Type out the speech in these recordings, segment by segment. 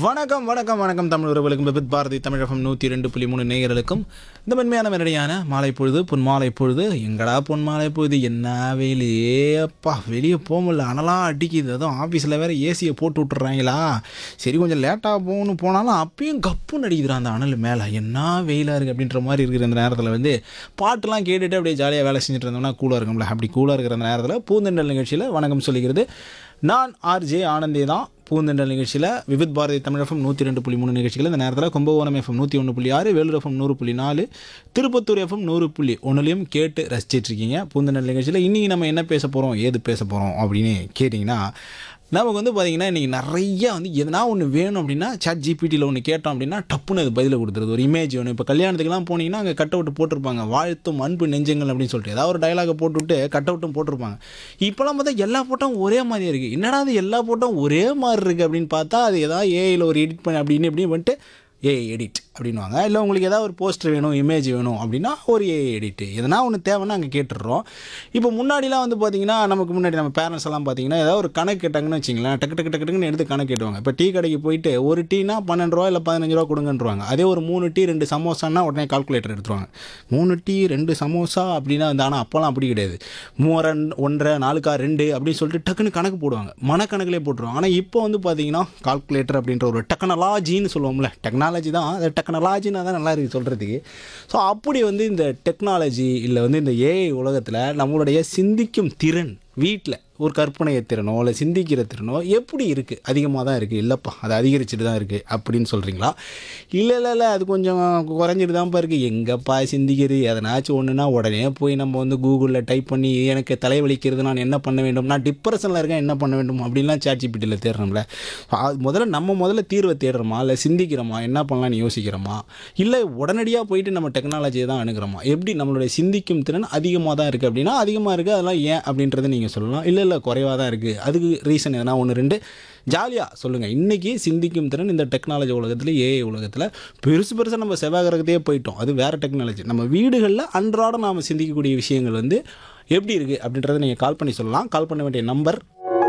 வணக்கம் வணக்கம் வணக்கம் தமிழ் உறவுகளுக்கும் விபித் பாரதி தமிழகம் நூற்றி ரெண்டு புள்ளி மூணு நேயர்களுக்கும் இந்த மென்மையான மெரடியான மாலை பொழுது பொன்மாலை பொழுது எங்கடா பொன்மாலை பொழுது என்ன வெயில் ஏப்பா வெளியே போக முடியல அனலாம் அடிக்குது அதுவும் ஆஃபீஸில் வேறு ஏசியை போட்டு விட்டுறாங்களா சரி கொஞ்சம் லேட்டாக போகணும் போனாலும் அப்பயும் கப்புன்னு அடிக்குதுடா அந்த அனல் மேலே என்ன வெயிலாக இருக்குது அப்படின்ற மாதிரி இருக்கிற அந்த நேரத்தில் வந்து பாட்டுலாம் கேட்டுட்டு அப்படியே ஜாலியாக வேலை செஞ்சுட்டு இருந்தோம்னா கூலாக இருக்கும்ல அப்படி கூலாக இருக்கிற அந்த நேரத்தில் பூந்தெண்டல் நிகழ்ச்சியில் வணக்கம் சொல்லிக்கிறது நான் ஆர்ஜே ஆனந்தே தான் பூந்தெண்டல் நிகழ்ச்சியில் விவித் பாரதி தமிழகம் நூற்றி ரெண்டு புள்ளி மூணு நிகழ்ச்சிகள் இந்த நேரத்தில் கும்பகோணம் எஃப்எம் நூற்றி ஒன்று புள்ளி ஆறு வேலூர் எஃப்எம் நூறு புள்ளி நாலு திருப்பத்தூர் எஃப்எம் நூறு புள்ளி ஒன்றுலையும் கேட்டு ரசிச்சிட்டு இருக்கீங்க பூந்தெண்டல் நிகழ்ச்சியில் இன்றைக்கி நம்ம என்ன பேச போகிறோம் ஏது பேச போகிறோம் அப்படின்னு கேட்டிங்கன்னா நமக்கு வந்து பார்த்திங்கன்னா இன்றைக்கி நிறைய வந்து எதனா ஒன்று வேணும் அப்படின்னா சாட் ஜிபிடியில் ஒன்று கேட்டோம் அப்படின்னா டப்புன்னு அது பதில் கொடுத்துருது ஒரு இமேஜ் வேணும் இப்போ கல்யாணத்துக்குலாம் போனீங்கன்னா அங்கே கட் அவுட் போட்டிருப்பாங்க வாழ்த்தும் அன்பு நெஞ்சங்கள் அப்படின்னு சொல்லிட்டு ஏதாவது ஒரு டயலாகை போட்டுவிட்டு கட் அவுட்டும் போட்டிருப்பாங்க இப்போலாம் பார்த்தா எல்லா போட்டோம் ஒரே மாதிரி இருக்குது என்னடா அது எல்லா போட்டோம் ஒரே மாதிரி இருக்குது அப்படின்னு பார்த்தா அது ஏதாவது ஏஐயில் ஒரு எடிட் பண்ணி அப்படின்னு இப்படி வந்துட்டு ஏஐ எடிட் அப்படின்வாங்க இல்லை உங்களுக்கு ஏதாவது ஒரு போஸ்டர் வேணும் இமேஜ் வேணும் அப்படின்னா ஒரு ஏஐ எடிட்டு எதனா ஒன்று தேவைன்னா அங்கே கேட்டுடுறோம் இப்போ முன்னாடிலாம் வந்து பார்த்தீங்கன்னா நமக்கு முன்னாடி நம்ம பேரண்ட்ஸ் எல்லாம் பார்த்தீங்கன்னா ஏதாவது ஒரு கணக்கு கேட்டாங்கன்னு வச்சிங்களேன் டக்கு டக்கு டக்கு டக்குன்னு எடுத்து கணக்கு கேட்டுவாங்க இப்போ டீ கடைக்கு போயிட்டு ஒரு டீனா பன்னெண்டு ரூபா இல்லை பதினஞ்சு ரூபா கொடுங்கன்றாங்க அதே ஒரு மூணு டீ ரெண்டு சமோசான்னா உடனே கால்குலேட்டர் எடுத்துருவாங்க மூணு டீ ரெண்டு சமோசா அப்படின்னா வந்து ஆனால் அப்போல்லாம் அப்படி கிடையாது மூவரை ஒன்றரை நாலுக்கா ரெண்டு அப்படின்னு சொல்லிட்டு டக்குன்னு கணக்கு போடுவாங்க மனக்கணக்கிலே போட்டுருவாங்க ஆனால் இப்போ வந்து பார்த்தீங்கன்னா கால்குலேட்டர் அப்படின்ற ஒரு டெக்னாலஜின்னு சொல்லுவோம்ல டெக்னாலஜி தான் அது டெக்னாலஜின்னா தான் நல்லா இருக்குது சொல்கிறதுக்கு ஸோ அப்படி வந்து இந்த டெக்னாலஜி இல்லை வந்து இந்த ஏஐ உலகத்தில் நம்மளுடைய சிந்திக்கும் திறன் வீட்டில் ஒரு கற்பனை திறனோ இல்லை சிந்திக்கிற திறனோ எப்படி இருக்குது அதிகமாக தான் இருக்குது இல்லைப்பா அது அதிகரிச்சுட்டு தான் இருக்குது அப்படின்னு சொல்கிறீங்களா இல்லை இல்லை இல்லை அது கொஞ்சம் குறைஞ்சிட்டு தான்ப்பா இருக்குது எங்கப்பா சிந்திக்கிறது எதனாச்சும் ஒன்றுனா உடனே போய் நம்ம வந்து கூகுளில் டைப் பண்ணி எனக்கு தலைவலிக்கிறது நான் என்ன பண்ண வேண்டும் நான் டிப்ரெஷனில் இருக்கேன் என்ன பண்ண வேண்டும் அப்படின்லாம் சாட் ஜிபிட்டியில் தேடுறோம்ல அது முதல்ல நம்ம முதல்ல தீர்வை தேடுறோமா இல்லை சிந்திக்கிறோமா என்ன பண்ணலாம்னு யோசிக்கிறோமா இல்லை உடனடியாக போயிட்டு நம்ம டெக்னாலஜியை தான் அணுகிறோமா எப்படி நம்மளுடைய சிந்திக்கும் திறன் அதிகமாக தான் இருக்குது அப்படின்னா அதிகமாக இருக்குது அதெல்லாம் ஏன் அப்படின்றத நீங்கள் சொல்லலாம் இல்லை இல்லை குறைவாக தான் இருக்குது அதுக்கு ரீசன் எதனா ஒன்று ரெண்டு ஜாலியாக சொல்லுங்கள் இன்றைக்கி சிந்திக்கும் திறன் இந்த டெக்னாலஜி உலகத்தில் ஏஐ உலகத்தில் பெருசு பெருசாக நம்ம செவ்வாய் கிரகத்தையே போயிட்டோம் அது வேறு டெக்னாலஜி நம்ம வீடுகளில் அன்றாடம் நாம் சிந்திக்கக்கூடிய விஷயங்கள் வந்து எப்படி இருக்குது அப்படின்றத நீங்கள் கால் பண்ணி சொல்லலாம் கால் பண்ண வேண்டிய நம்பர்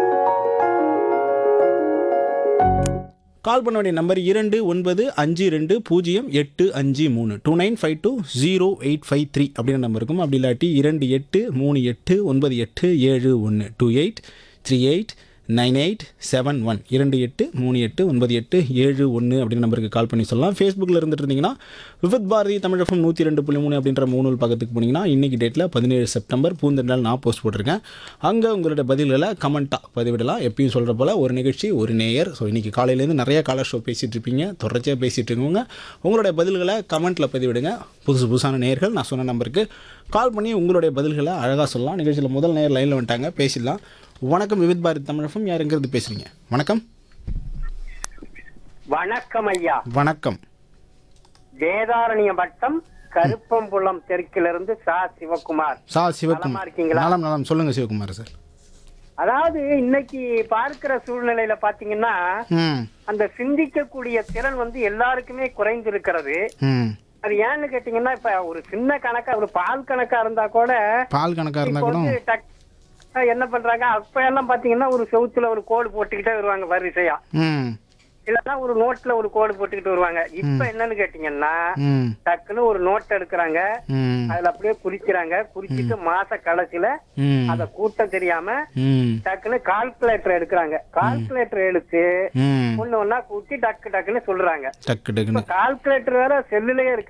கால் பண்ண வேண்டிய நம்பர் இரண்டு ஒன்பது அஞ்சு ரெண்டு பூஜ்ஜியம் எட்டு அஞ்சு மூணு two nine five two zero eight five three அப்படின்ற நம்பர் இருக்கும் அப்படி இல்லாட்டி இரண்டு எட்டு மூணு எட்டு ஒன்பது எட்டு ஏழு ஒன்று two eight three eight nine eight seven one இரண்டு எட்டு மூணு எட்டு ஒன்பது எட்டு ஏழு ஒன்று அப்படின்ற நம்பருக்கு கால் பண்ணி சொல்லலாம் ஃபேஸ்புக்கில் இருந்துட்டு இருந்தீங்கன்னா விவித் பாரதி தமிழகம் நூற்றி ரெண்டு புள்ளி மூணு அப்படின்ற மூணு பக்கத்துக்கு போனீங்கன்னா இன்றைக்கி டேட்டில் பதினேழு செப்டம்பர் பூந்தெண்டால் நான் போஸ்ட் போட்டிருக்கேன் அங்கே உங்களோட பதில்களை கமெண்ட்டாக பதிவிடலாம் எப்பயும் சொல்கிற போல் ஒரு நிகழ்ச்சி ஒரு நேயர் ஸோ இன்றைக்கி காலையிலேருந்து நிறைய காலர் ஷோ பேசிகிட்டு இருப்பீங்க தொடர்ச்சியாக பேசிகிட்டு இருக்கவங்க உங்களுடைய பதில்களை கமெண்ட்டில் பதிவிடுங்க புதுசு புதுசான நேயர்கள் நான் சொன்ன நம்பருக்கு கால் பண்ணி உங்களுடைய பதில்களை அழகாக சொல்லலாம் நிகழ்ச்சியில் முதல் நேயர் லைனில் வந்துட்டாங்க பேசிடலாம் வணக்கம் விவித் பாரதி தமிழகம் யாருங்கிறது பேசுகிறீங்க வணக்கம் வணக்கம் ஐயா வணக்கம் வேதாரண்ய வட்டம் கருப்பம்புலம் தெற்கிலிருந்து சா சிவகுமார் சா நலமா சிவகுமார் இருக்கீங்களா? நலம் நலம் சொல்லுங்கள் சிவகுமார் சார் அதாவது இன்னைக்கு பார்க்கிற சூழ்நிலையில பாத்தீங்கன்னா ம் அந்த சிந்திக்கக்கூடிய திறன் வந்து எல்லாருக்குமே குறைந்திருக்கிறது ம் அது ஏன்னு கேட்டீங்கன்னா இப்ப ஒரு சின்ன கணக்கா ஒரு பால் கணக்கா இருந்தா கூட பால் கணக்காக இப்ப இருந்தால் கூட வந்து டக்- என்ன பண்றாங்க அப்ப எல்லாம் பாத்தீங்கன்னா ஒரு செவுத்துல ஒரு கோடு போட்டுக்கிட்டே வருவாங்க வரிசையா ம் இல்லன்னா ஒரு நோட்ல ஒரு கோடு போட்டுக்கிட்டு வருவாங்க இப்ப என்னன்னு கேட்டீங்கன்னா ம் டக்குன்னு ஒரு நோட் எடுக்கிறாங்க ம் அதுல அப்படியே குறிக்கிறாங்க குறிச்சிட்டு மாச கடைசியில ம் அத கூட்டம் தெரியாம ம் டக்குன்னு கால்குலேட்டர் எடுக்கிறாங்க கால்குலேட்டர் எடுத்து ம் ஒண்ணு ஒன்னா கூட்டி டக்கு டக்குன்னு சொல்றாங்க டக்கு டக்குன்னு கால்குலேட்டர் வேற செல்லுலயே இருக்கு